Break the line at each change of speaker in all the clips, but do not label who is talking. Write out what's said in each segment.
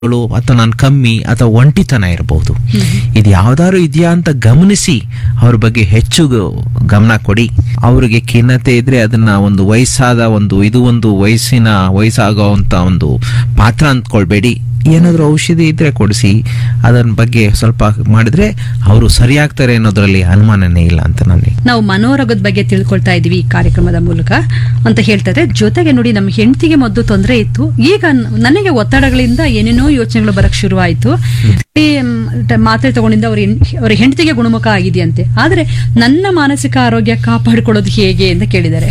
ಗಳು ಅಥವಾ ನಾನು ಕಮ್ಮಿ ಅಥವಾ ಒಂಟಿತನ ಇರಬಹುದು ಇದು ಯಾವ್ದಾದ್ರು ಇದೆಯಾ ಅಂತ ಗಮನಿಸಿ ಅವ್ರ ಬಗ್ಗೆ ಹೆಚ್ಚು ಗ- ಗಮನ ಕೊಡಿ ಅವರಿಗೆ ಖಿನ್ನತೆ ಇದ್ರೆ ಅದನ್ನ ಒಂದು ವಯಸ್ಸಾದ ಒಂದು ಇದು ಒಂದು ವಯಸ್ಸಿನ ವಯಸ್ಸಾಗುವಂತ ಒಂದು ಪಾತ್ರ ಅಂದ್ಕೊಳ್ಬೇಡಿ ಏನಾದರೂ ಔಷಧಿ ಇದ್ರೆ ಕೊಡಿಸಿ ಅದರ ಬಗ್ಗೆ ಸ್ವಲ್ಪ ಮಾಡಿದ್ರೆ ಅವರು ಸರಿಯಾಗ್ತಾರೆ ಅನ್ನೋದ್ರಲ್ಲಿ ಅನುಮಾನನೇ ಇಲ್ಲ ಅಂತ ನನಗೆ
ನಾವು ಮನೋರೋಗದ ಬಗ್ಗೆ ತಿಳ್ಕೊಳ್ತಾ ಇದೀವಿ ಈ ಕಾರ್ಯಕ್ರಮದ ಮೂಲಕ ಅಂತ ಹೇಳ್ತಾರೆ ಜೊತೆಗೆ ನೋಡಿ ನಮ್ಮ ಹೆಂಡತಿಗೆ ಮೊದಲು ತೊಂದರೆ ಇತ್ತು ಈಗ ನ- ನನಗೆ ಒತ್ತಡಗಳಿಂದ ಏನೇನೋ ಯೋಚನೆಗಳು ಬರಕ್ ಶುರುವಾಯಿತು ಈ ಮ್, ಟ- ಮಾತ್ರೆ ತಗೊಂಡಿಂದ ಅವ್ರ ಹೆಣ್- ಅವ್ರ ಹೆಂಡತಿಗೆ ಗುಣಮುಖ ಆಗಿದೆಯಂತೆ ಆದ್ರೆ ನನ್ನ ಮಾನಸಿಕ ಆರೋಗ್ಯ ಕಾಪಾಡಿಕೊಳ್ಳೋದು ಹೇಗೆ ಅಂತ ಕೇಳಿದ್ದಾರೆ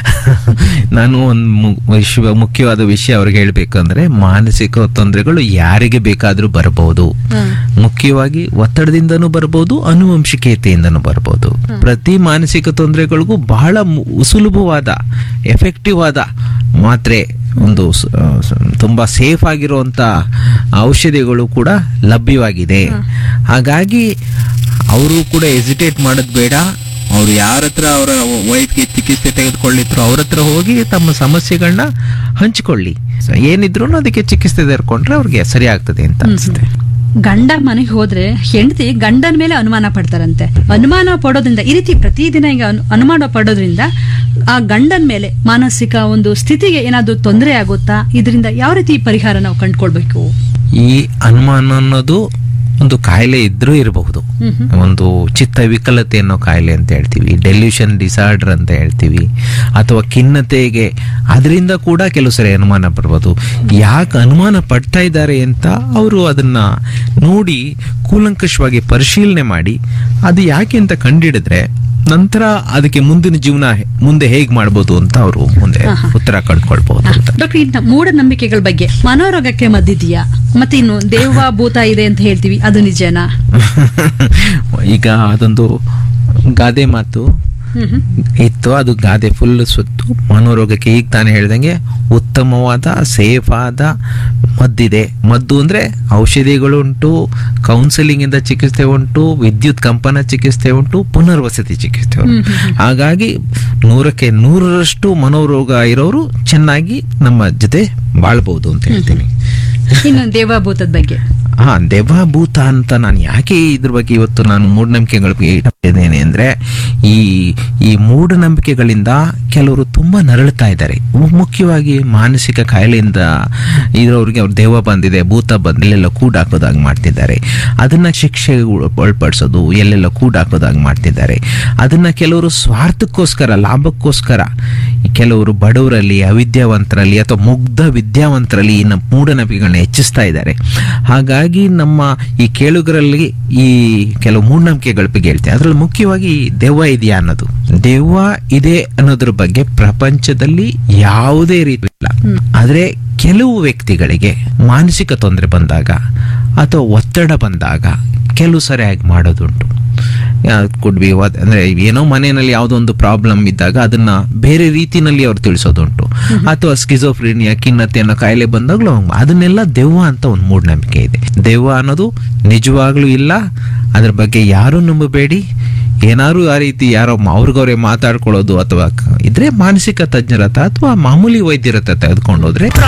ನಾನು ಒಂದು ವಿಷಯ ಮುಖ್ಯವಾದ ವಿಷಯ ಅವ್ರಿಗೆ ಹೇಳ್ಬೇಕಂದ್ರೆ ಮಾನಸಿಕ ತೊಂದರೆಗಳು ಯಾರಿಗೆ ಬೇಕಾದ್ರೂ ಬರಬಹುದು
ಹ್ಮ್.
ಮುಖ್ಯವಾಗಿ ಒತ್ತಡದಿಂದನೂ ಬರಬಹುದು ಅನುವಂಶಿಕತೆಯಿಂದನೂ ಬರಬಹುದು ಪ್ರತಿ ಮಾನಸಿಕ ತೊಂದರೆಗಳಿಗೂ ಬಹಳ ಮು- ಸುಲಭವಾದ ಎಫೆಕ್ಟಿವ್ ಆದ ಮಾತ್ರೆ ಒಂದು ಸ- ಸ- ತುಂಬಾ ಸೇಫ್ ಆಗಿರುವಂತ ಔಷಧಿಗಳು ಕೂಡ ಲಭ್ಯವಾಗಿದೆ ಹಾಗಾಗಿ ಅವರು ಕೂಡ ಎಸಿಟೇಟ್ ಮಾಡೋದು ಬೇಡ ಅವ್ರು ಯಾರ ಹತ್ರ ಅವರ ವೈಫ್ಗೆ ಚಿಕಿತ್ಸೆ ತೆಗೆದುಕೊಳ್ಳಿದ್ರು ಅವ್ರ ಹತ್ರ ಹೋಗಿ ತಮ್ಮ ಸಮಸ್ಯೆಗಳನ್ನ ಹಂಚಿಕೊಳ್ಳಿ ಸೊ ಏನಿದ್ರು ಅದಕ್ಕೆ ಚಿಕಿತ್ಸೆ ತೆಗೆದುಕೊಂಡ್ರೆ ಅವ್ರಿಗೆ ಸರಿ ಆಗ್ತದೆ ಅಂತ ಅನ್ಸುತ್ತೆ
ಗಂಡ ಮನೆಗೆ ಹೋದ್ರೆ ಹೆಂಡತಿ ಗಂಡನ ಮೇಲೆ ಅನುಮಾನ ಪಡ್ತಾರಂತೆ ಅನುಮಾನ ಪಡೋದ್ರಿಂದ ಈ ರೀತಿ ಪ್ರತಿದಿನ ಈಗ ಅನು- ಅನುಮಾನ ಪಡೋದ್ರಿಂದ ಆ ಗಂಡನ ಮೇಲೆ ಮಾನಸಿಕ ಒಂದು ಸ್ಥಿತಿಗೆ ಏನಾದ್ರೂ ತೊಂದರೆ ಆಗುತ್ತಾ ಇದರಿಂದ ಯಾವ ರೀತಿ ಪರಿಹಾರ ನಾವು ಕಂಡ್ಕೊಳ್ಬೇಕು
ಈ ಅನುಮಾನ ಅನ್ನೋದು ಒಂದು ಕಾಯಿಲೆ ಇದ್ರೂ ಇರಬಹುದು
ಹ್ಮ್ ಹ್ಮ್.
ಒಂದು ಚಿತ್ತ ವಿಕಲತೆ ಅನ್ನೋ ಕಾಯಿಲೆ ಅಂತ ಹೇಳ್ತೀವಿ ಡೆಲ್ಯೂಷನ್ ಡಿಸಾರ್ಡರ್ ಅಂತ ಹೇಳ್ತೀವಿ ಅಥವಾ ಖಿನ್ನತೆಗೆ ಅದರಿಂದ ಕೂಡ ಕೆಲವು ಸರಿ ಅನುಮಾನ ಬರ್ಬೋದು ಯಾಕೆ ಅನುಮಾನ ಪಡ್ತಾ ಇದ್ದಾರೆ ಅಂತ ಅವರು ಅದನ್ನ ನೋಡಿ ಕೂಲಂಕಷವಾಗಿ ಪರಿಶೀಲನೆ ಮಾಡಿ ಅದು ಯಾಕೆ ಅಂತ ಕಂಡಿಡಿದ್ರೆ ನಂತರ ಅದಕ್ಕೆ ಮುಂದಿನ ಜೀವನ ಹೆ- ಮುಂದೆ ಹೇಗ್ ಮಾಡ್ಬೋದು ಅಂತ ಅವರು ಮುಂದೆ
ಆಹಾ.
ಉತ್ತರ ಕಂಡುಕೊಳ್ಬಹುದು ಅಂತ
ಡಾಕ್ಟರ್ ಇನ್ನ ಮೂಢನಂಬಿಕೆಗಳ ಬಗ್ಗೆ ಮನೋರೋಗಕ್ಕೆ ಮದ್ದಿದೆಯಾ ಮತ್ತೆ ಇನ್ನು ದೇವ ಭೂತ ಇದೆ ಅಂತ ಹೇಳ್ತೀವಿ ಅದು ನಿಜನಾ
ಈಗ ಅದೊಂದು ಗಾದೆ ಮಾತು
ಹ್ಮ್ ಹ್ಮ್.
ಇತ್ತು ಅದು ಗಾದೆ ಫುಲ್ ಸುತ್ತು ಮನೋರೋಗಕ್ಕೆ ಈಗ ತಾನೇ ಹೇಳ್ದಂಗೆ ಉತ್ತಮವಾದ ಸೇಫ್ ಆದ ಮದ್ದಿದೆ ಮದ್ದು ಅಂದ್ರೆ ಔಷಧಿಗಳುಂಟು ಕೌನ್ಸಿಲಿಂಗ್ ಇಂದ ಚಿಕಿತ್ಸೆ ಉಂಟು ವಿದ್ಯುತ್ ಕಂಪನ ಚಿಕಿತ್ಸೆ ಉಂಟು ಪುನರ್ವಸತಿ ಚಿಕಿತ್ಸೆ ಉಂಟು
ಹ್ಮ್ ಹ್ಮ್
ಹಾಗಾಗಿ ನೂರಕ್ಕೆ ನೂರರಷ್ಟು ಮನೋರೋಗ ಇರೋರು ಚೆನ್ನಾಗಿ ನಮ್ಮ ಜೊತೆ ಬಾಳ್ಬಹುದು ಅಂತ ಹೇಳ್ತೀನಿ
ಇನ್ನು ದೇವಭೂತದ ಬಗ್ಗೆ
ಹಾ ದೆವ್ವಭೂತ ಅಂತ ನಾನು ಯಾಕೆ ಇದ್ರ ಬಗ್ಗೆ ಇವತ್ತು ನಾನು ಮೂಢನಂಬಿಕೆಗಳ ಬಗ್ಗೆ ಇಟ್ಟಿದ್ದೇನೆ ಅಂದ್ರೆ ಈ ಈ ಮೂಢನಂಬಿಕೆಗಳಿಂದ ಕೆಲವರು ತುಂಬಾ ನರಳುತ್ತಾ ಇದ್ದಾರೆ ಮು- ಮುಖ್ಯವಾಗಿ ಮಾನಸಿಕ ಕಾಯಿಲೆಯಿಂದ ಇರೋರಿಗೆ ಅವ್ರ ದೆವ್ವ ಬಂದಿದೆ ಭೂತ ಬಂದ್ ಎಲ್ಲೆಲ್ಲ ಕೂಡಾಕೋದಾಗಿ ಮಾಡ್ತಿದ್ದಾರೆ ಅದನ್ನ ಶಿಕ್ಷೆ ಒಳಪಡಿಸೋದು ಎಲ್ಲೆಲ್ಲ ಕೂಡಾಕೋದಾಗಿ ಮಾಡ್ತಿದ್ದಾರೆ ಅದನ್ನ ಕೆಲವರು ಸ್ವಾರ್ಥಕ್ಕೋಸ್ಕರ ಲಾಭಕ್ಕೋಸ್ಕರ ಕೆಲವರು ಬಡವರಲ್ಲಿ ಅವಿದ್ಯಾವಂತರಲ್ಲಿ ಅಥವಾ ಮುಗ್ಧ ವಿದ್ಯಾವಂತರಲ್ಲಿ ಈ ನಮ್ಮ ಮೂಢನಂಬಿಕೆಗಳನ್ನ ಹೆಚ್ಚಿಸ್ತಾ ಇದ್ದಾರೆ ಹಾಗಾಗಿ ನಮ್ಮ ಈ ಕೇಳುಗರಲ್ಲಿ ಈ ಕೆಲವು ಮೂಢನಂಬಿಕೆಗಳ ಬಗ್ಗೆ ಹೇಳ್ತೀನಿ ಅದರಲ್ಲಿ ಮುಖ್ಯವಾಗಿ ದೆವ್ವ ಇದೆಯಾ ಅನ್ನೋದು ದೆವ್ವ ಇದೆ ಅನ್ನೋದ್ರ ಬಗ್ಗೆ ಪ್ರಪಂಚದಲ್ಲಿ ಯಾವುದೇ ರೀತಿ ಇಲ್ಲ ಆದ್ರೆ ಕೆಲವು ವ್ಯಕ್ತಿಗಳಿಗೆ ಮಾನಸಿಕ ತೊಂದರೆ ಬಂದಾಗ ಅಥವಾ ಒತ್ತಡ ಬಂದಾಗ ಕೆಲವು ಸರಿಯಾಗಿ ಮಾಡೋದುಂಟು ಕುಡ್ ಬಿ ಅಂದ್ರೆ ಏನೋ ಮನೆಯಲ್ಲಿ ಯಾವುದೋ ಒಂದು ಪ್ರಾಬ್ಲಮ್ ಇದ್ದಾಗ ಅದನ್ನ ಬೇರೆ ರೀತಿನಲ್ಲಿ ಅವ್ರು ತಿಳಿಸೋದುಂಟು ಅಥವಾ ಸ್ಕಿಜೋಫ್ರೀನಿಯಾ ಖಿನ್ನತೆ ಅನ್ನೋ ಕಾಯಿಲೆ ಬಂದಾಗ್ಲೂ ಅದನ್ನೆಲ್ಲ ದೆವ್ವ ಅಂತ ಒಂದು ಮೂಢನಂಬಿಕೆ ಇದೆ ದೆವ್ವ ಅನ್ನೋದು ನಿಜವಾಗ್ಲೂ ಇಲ್ಲ ಅದ್ರ ಬಗ್ಗೆ ಯಾರು ನಂಬಬೇಡಿ ಏನಾದ್ರು ಆ ರೀತಿ ಯಾರೋ ಮ- ಅವ್ರಿಗವ್ರೆ ಮಾತಾಡ್ಕೊಳ್ಳೋದು ಅಥವಾ ಕ- ಇದ್ರೆ ಮಾನಸಿಕ ತಜ್ಞರ ಹತ್ರ ಅಥವಾ ಮಾಮೂಲಿ ವೈದ್ಯರ ಹತ್ರ ತೆಗೆದುಕೊಂಡು ಹೋದ್ರೆ